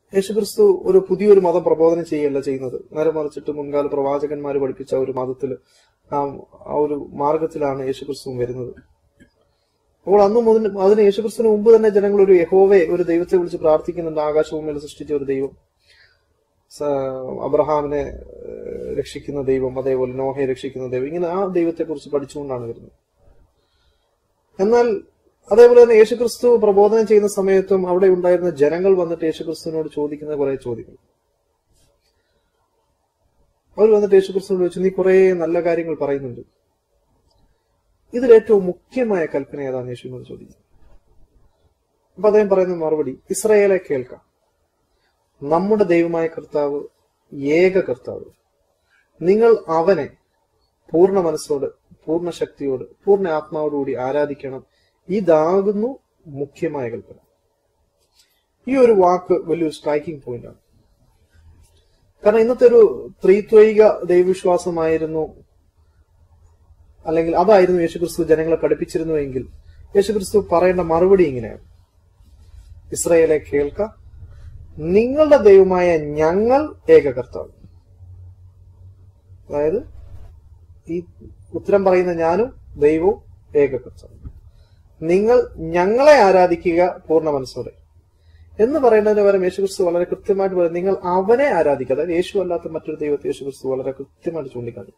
യേശുക്രിസ്തു ഒരു പുതിയൊരു മതം പ്രബോധനം ചെയ്യുകയല്ല ചെയ്യുന്നത് നേരെ മറിച്ചിട്ട് മുൻകാല പ്രവാചകന്മാർ പഠിപ്പിച്ച ആ ഒരു മതത്തിൽ ആ ആ ഒരു മാർഗത്തിലാണ് യേശുക്രിസ്തു വരുന്നത് അപ്പോൾ അന്നും മുതൽ അതിന് യേശുക്രിസ്തുവിന് മുമ്പ് തന്നെ ജനങ്ങൾ ഒരു യഹോവെ ഒരു ദൈവത്തെ വിളിച്ച് പ്രാർത്ഥിക്കുന്നുണ്ട് ആകാശഭൂമിയിൽ സൃഷ്ടിച്ച ഒരു ദൈവം സ- അബ്രഹാമിനെ ഏഹ്, രക്ഷിക്കുന്ന ദൈവം അതേപോലെ നോഹയെ രക്ഷിക്കുന്ന ദൈവം ഇങ്ങനെ ആ ദൈവത്തെ കുറിച്ച് പഠിച്ചുകൊണ്ടാണ് വരുന്നത് എന്നാൽ അതേപോലെ തന്നെ യേശുക്രിസ്തു പ്രബോധനം ചെയ്യുന്ന സമയത്തും അവിടെ ഉണ്ടായിരുന്ന ജനങ്ങൾ വന്നിട്ട് യേശുക്രിസ്തുവിനോട് ചോദിക്കുന്ന കുറെ ചോദ്യങ്ങൾ അവർ വന്നിട്ട് യേശുക്രിസ്തുവിനോട് ചോദിച്ചു നീ കുറെ നല്ല കാര്യങ്ങൾ പറയുന്നുണ്ട് ഇതിൽ ഏറ്റവും മുഖ്യമായ കൽപ്പന ഏതാണെന്ന് യേശുവിനോട് ചോദിക്കുന്നത് അപ്പൊ അദ്ദേഹം പറയുന്ന മറുപടി ഇസ്രയേലെ കേൾക്കാം നമ്മുടെ ദൈവമായ കർത്താവ് ഏക കർത്താവ് നിങ്ങൾ അവനെ പൂർണ്ണ മനസ്സോട് പൂർണ്ണ ശക്തിയോട് പൂർണ്ണ ആത്മാവോടുകൂടി ആരാധിക്കണം ഇതാകുന്നു മുഖ്യമായ കൽപ്പന ഈ ഒരു വാക്ക് വലിയൊരു സ്ട്രൈക്കിംഗ് പോയിന്റ് ആണ് കാരണം ഇന്നത്തെ ഒരു ത്രിത്വൈക ദൈവവിശ്വാസമായിരുന്നു അല്ലെങ്കിൽ അതായിരുന്നു യേശുക്രിസ്തു ജനങ്ങളെ പഠിപ്പിച്ചിരുന്നുവെങ്കിൽ യേശുക്രിസ്തു പറയേണ്ട മറുപടി ഇങ്ങനെയാണ് ഇസ്രയേലെ കേൾക്ക നിങ്ങളുടെ ദൈവമായ ഞങ്ങൾ ഏക കർത്താവ് അതായത് ഈ ഉത്തരം പറയുന്ന ഞാനും ദൈവവും ഏക കർത്താവ് നിങ്ങൾ ഞങ്ങളെ ആരാധിക്കുക പൂർണ്ണ മനസ്സോടെ എന്ന് പറയുന്നതിന് പകരം യേശുക്രിസ്തു വളരെ കൃത്യമായിട്ട് പറയും നിങ്ങൾ അവനെ ആരാധിക്കുക അതായത് യേശു അല്ലാത്ത മറ്റൊരു ദൈവത്തെ യേശുക്രിസ്തു വളരെ കൃത്യമായിട്ട് ചൂണ്ടിക്കാണും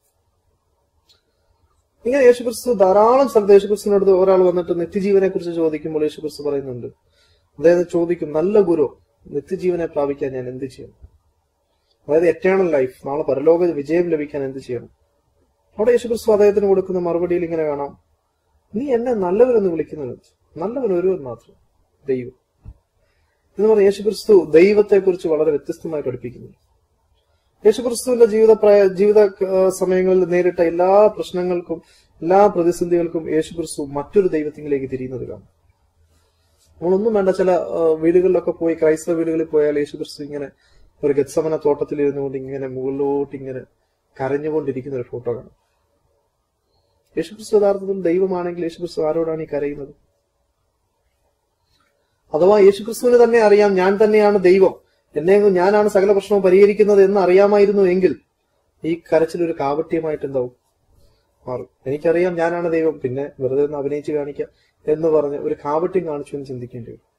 ഇങ്ങനെ യേശുക്രിസ്തു ധാരാളം സ്ഥലത്ത് യേശുക്രിസ്തുവിനോട് ഒരാൾ വന്നിട്ട് നിത്യജീവനെ കുറിച്ച് ചോദിക്കുമ്പോൾ യേശുക്രിസ്തു പറയുന്നുണ്ട് അതായത് ചോദിക്കും നല്ല ഗുരു നിത്യജീവനെ പ്രാപിക്കാൻ ഞാൻ എന്ത് ചെയ്യണം അതായത് എറ്റേണൽ ലൈഫ് നാളെ പരലോക വിജയം ലഭിക്കാൻ എന്ത് ചെയ്യണം അവിടെ യേശുക്രിസ്തു അദ്ദേഹത്തിന് കൊടുക്കുന്ന മറുപടിയിൽ ഇങ്ങനെ കാണാം നീ എന്നെ നല്ലവരെന്ന് വിളിക്കുന്നത് നല്ലവൻ ഒരുവൻ മാത്രം ദൈവം എന്ന് പറഞ്ഞ യേശുക്രിസ്തു ദൈവത്തെ കുറിച്ച് വളരെ വ്യത്യസ്തമായി പഠിപ്പിക്കുന്നു യേശുക്രിസ്തുവിന്റെ ജീവിത പ്രായ- ജീവിത ആ, സമയങ്ങളിൽ നേരിട്ട എല്ലാ പ്രശ്നങ്ങൾക്കും എല്ലാ പ്രതിസന്ധികൾക്കും യേശുക്രിസ്തു മറ്റൊരു ദൈവത്തിലേക്ക് തിരിയുന്നത് കാണാം നമ്മളൊന്നും വേണ്ട ചില ആ, വീടുകളിലൊക്കെ പോയി ക്രൈസ്തവ വീടുകളിൽ പോയാൽ യേശുക്രിസ്തു ഇങ്ങനെ ഒരു ഗത്സമന തോട്ടത്തിൽ ഇരുന്നുകൊണ്ട് ഇങ്ങനെ മുകളിലോട്ട് ഇങ്ങനെ കരഞ്ഞുകൊണ്ടിരിക്കുന്ന ഒരു ഫോട്ടോ കാണാം യേശുക്രിസ്തു യഥാർത്ഥത്തിൽ ദൈവമാണെങ്കിൽ യേശുക്രിസ്തു ആരോടാണ് ഈ കരയുന്നത് അഥവാ യേശുക്രിസ്തുവിന് തന്നെ അറിയാം ഞാൻ തന്നെയാണ് ദൈവം എന്നെ ഞാനാണ് സകല പ്രശ്നവും പരിഹരിക്കുന്നത് എന്ന് അറിയാമായിരുന്നു എങ്കിൽ ഈ കരച്ചിൽ ഒരു കാപട്യമായിട്ട് എന്താവും മാറും എനിക്കറിയാം ഞാനാണ് ദൈവം പിന്നെ വെറുതെ ഒന്ന് അഭിനയിച്ച് കാണിക്കാം എന്ന് പറഞ്ഞ് ഒരു കാപട്യം കാണിച്ചു എന്ന് ചിന്തിക്കേണ്ടി വരും